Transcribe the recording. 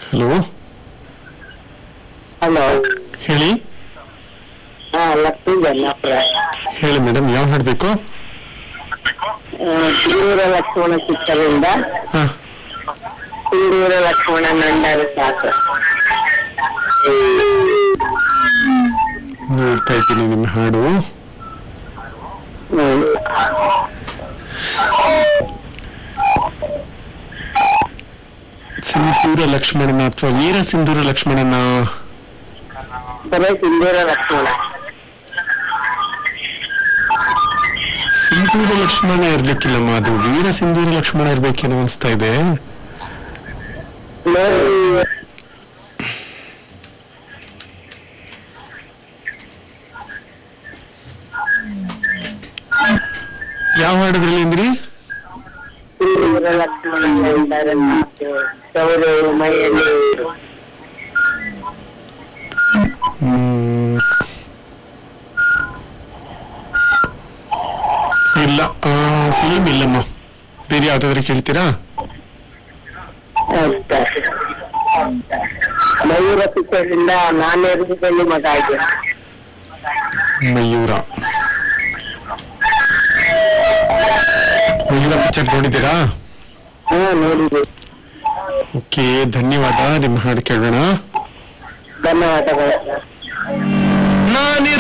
Hello hello ಹೇಳಿ ಹಾ ಲಕ್ಷ್ಮೀ ಜನ್ನಾಪುರ ಹೇಳಿ ಮೇಡಮ್ ಯಾವ ಹಾಡ್ಬೇಕು ಸಿಂಧೂರ ಲಕ್ಷ್ಮಣ ಚಿತ್ರದಿಂದ ಹಾ ಸಿಂಧೂರ ಲಕ್ಷ್ಮಣ ನಂಡರ ಸಾಕು ನೋಡ್ತಾ ಇದ್ದೀನಿ ನಿಮ್ಮ ಹಾಡು ಹ್ಮ್. ಸಿಂಧೂರ ಲಕ್ಷ್ಮಣನ ಅಥವಾ ವೀರ ಸಿಂಧೂರ ಲಕ್ಷ್ಮಣನ ಬರೀ ಸಿಂಧೂರ ಲಕ್ಷ್ಮಣ ಸಿಂಧೂರ ಲಕ್ಷ್ಮಣ ಇರ್ಲಿಕ್ಕಿಲ್ಲಮ್ಮ ಅದು ವೀರ ಸಿಂಧೂರ ಲಕ್ಷ್ಮಣ ಇರ್ಬೇಕೇನೋ ಅನ್ಸ್ತಾ ಇದೆ ನೋಡಿ ಯಾವ ಹಾಡದ್ರಲ್ಲಿ ಅಂದ್ರಿ ಸಿಂಧೂರ ಲಕ್ಷ್ಮಣ ನಂಡರ ಸಾಕು ಸೌರು ಮೈಯಲ್ಲಿ ಹ್ಮ್. ಇಲ್ಲ ಫಿಲ್ಮ್ ಇಲ್ಲಮ್ಮ ಬೇರೆ ಯಾವ್ದಾದ್ರು ಕೇಳ್ತೀರಾ ಅಂತ. ಮಯೂರ ಚಿತ್ರದಿಂದ ನಾನೇ ರೂಪದಲ್ಲಿ ಮಗ ಆಗಿದೆ ಮಯೂರ ಮಯೂರ ಪಿಕ್ಚರ್ ನೋಡಿದ್ದೀರಾ ಹಾ ನೋಡಿದೆ ಓಕೆ ಧನ್ಯವಾದ ನಿಮ್ಮ ಹಾಡು ಕೇಳೋಣ ಧನ್ಯವಾದಗಳು ನಾನೇ